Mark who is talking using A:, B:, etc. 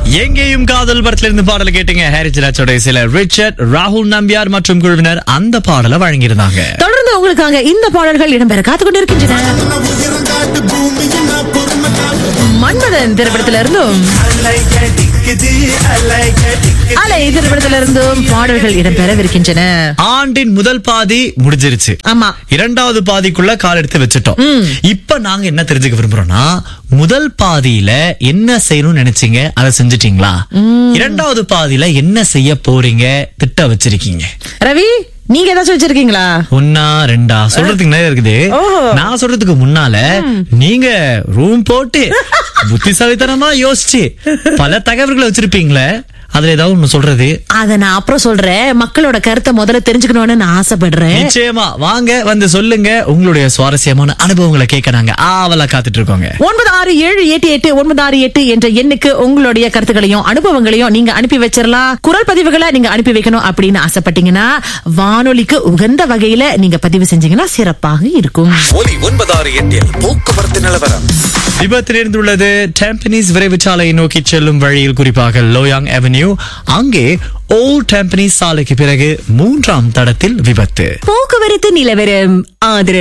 A: எங்கேயும் காதல் படத்துல இருந்து பாடல் கேட்டீங்க ஹாரிஸ் ராஜோட சில ரிச்சர்ட் ராகுல் நம்பியார் மற்றும் குழுவினர் அந்த பாடலை வழங்கியிருந்தாங்க
B: தொடர்ந்து உங்களுக்காக இந்த பாடல்கள் இடம்பெற காத்துக் கொண்டிருக்கின்றன மன்மதன் திரைப்படத்தில இருந்தும் அலை திரைப்படத்தில இருந்தும் பாடல்கள் இடம்பெறவிருக்கின்றன
A: ஆண்டின் முதல் பாதி முடிஞ்சிருச்சு
B: ஆமா
A: இரண்டாவது பாதிக்குள்ள கால் எடுத்து வச்சுட்டோம் இப்ப நாங்க என்ன தெரிஞ்சுக்க விரும்புறோம்னா முதல் பாதியில என்ன செய்யணும்னு நினைச்சீங்க அதை செஞ்சுட்டீங்களா இரண்டாவது பாதியில என்ன செய்ய போறீங்க திட்ட வச்சிருக்கீங்க
B: ரவி நீங்க ஏதாச்சும் வச்சிருக்கீங்களா
A: ஒன்னா ரெண்டா சொல்றதுக்கு நிறைய இருக்குது
B: ஓஹோ.
A: நான் சொல்றதுக்கு முன்னால நீங்க ரூம் போட்டு புத்திசாலித்தனமா யோசிச்சு பல தகவல்களை வச்சிருப்பீங்களே அதுல ஏதாவது ஒண்ணு சொல்றது
B: அத நான் அப்புறம் சொல்றேன் மக்களோட கருத்தை முதல்ல தெரிஞ்சுக்கணும்னு நான் ஆசைப்படுறேன்
A: நிச்சயமா வாங்க வந்து சொல்லுங்க உங்களுடைய சுவாரஸ்யமான அனுபவங்களை கேட்க நாங்க ஆவலா காத்துட்டு இருக்கோங்க
B: ஒன்பது ஆறு ஏழு எட்டு எட்டு ஒன்பது ஆறு எட்டு என்ற எண்ணுக்கு உங்களுடைய கருத்துக்களையும் அனுபவங்களையும் நீங்க அனுப்பி வச்சிடலாம் குரல் பதிவுகளை நீங்க அனுப்பி வைக்கணும் அப்படின்னு ஆசைப்பட்டீங்கன்னா வானொலிக்கு உகந்த வகையில நீங்க பதிவு செஞ்சீங்கன்னா சிறப்பாக இருக்கும்
C: ஒலி ஒன்பதாறு எட்டில் போக்குவரத்து நிலவரம்
A: விபத்து நேர்ந்துள்ளது டெம்பனிஸ் விரைவு சாலையை நோக்கி செல்லும் வழியில் குறிப்பாக லோயாங் அவென்யூ அங்கே ஓல்ட் டெம்பனிஸ் சாலைக்கு பிறகு மூன்றாம் தடத்தில் விபத்து
B: போக்குவரத்து நிலவரம் ஆதரவு